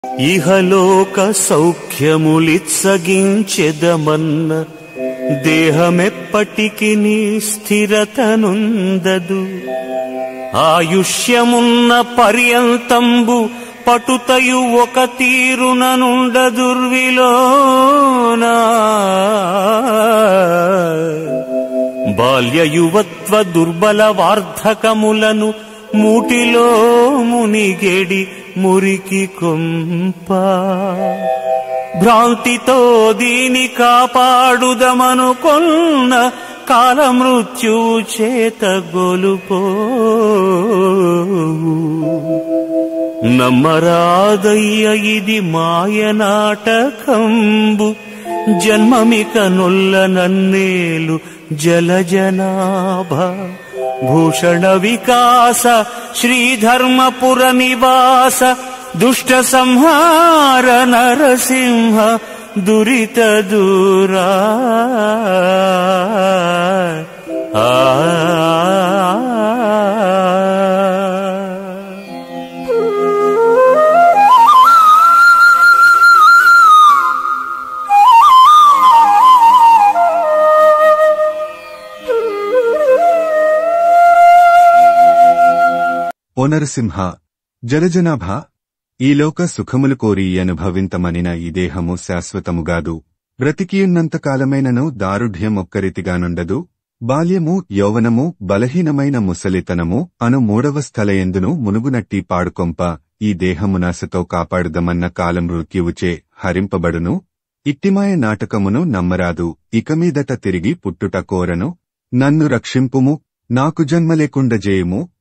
ఇహలోక సౌఖ్యములిత్సగించెదమన్న దేహమెప్పటికి నీ స్థిరతనుందదు ఆయుష్యమున్న పర్యంతంబు పటుతయు ఒక తీరుననుండ దుర్విలోనా బాల్య యువత్వ దుర్బల వార్ధకములను మూటిలో మునిగెడి మురికి కొంప భ్రాంతితో దీని కాపాడుదమనుకొన్న కాలమృత్యు చేత గొలుపో నమ్మరాదయ్య ఇది మాయనాటకంబు జన్మమిక నొల్ల నన్నేలు జలజనాభ భూషణ వికాస శ్రీధర్మపుర నివాస దుష్ట సంహార నరసింహ దురిత దూరా ఆ ఓ నరసింహ జలజనాభ ఈ లోక సుఖములు కోరి అనుభవింతమనిన ఈ దేహము శాశ్వతముగాదు బ్రతికియున్నంత కాలమైనను దారుఢ్యం ఒక్కరితిగానుండదు బాల్యము యౌవనము బలహీనమైన ముసలితనము అను మూడవ స్థలయందును మునుగునట్టి పాడుకొంప ఈ దేహమునాశతో కాపాడుదమన్న కాలం మృత్యువుచే హరింపబడును ఇట్టిమాయ నాటకమును నమ్మరాదు ఇక మీదట తిరిగి పుట్టుట కోరను నన్ను రక్షింపుము నాకు జన్మ లేకుండా జేయుము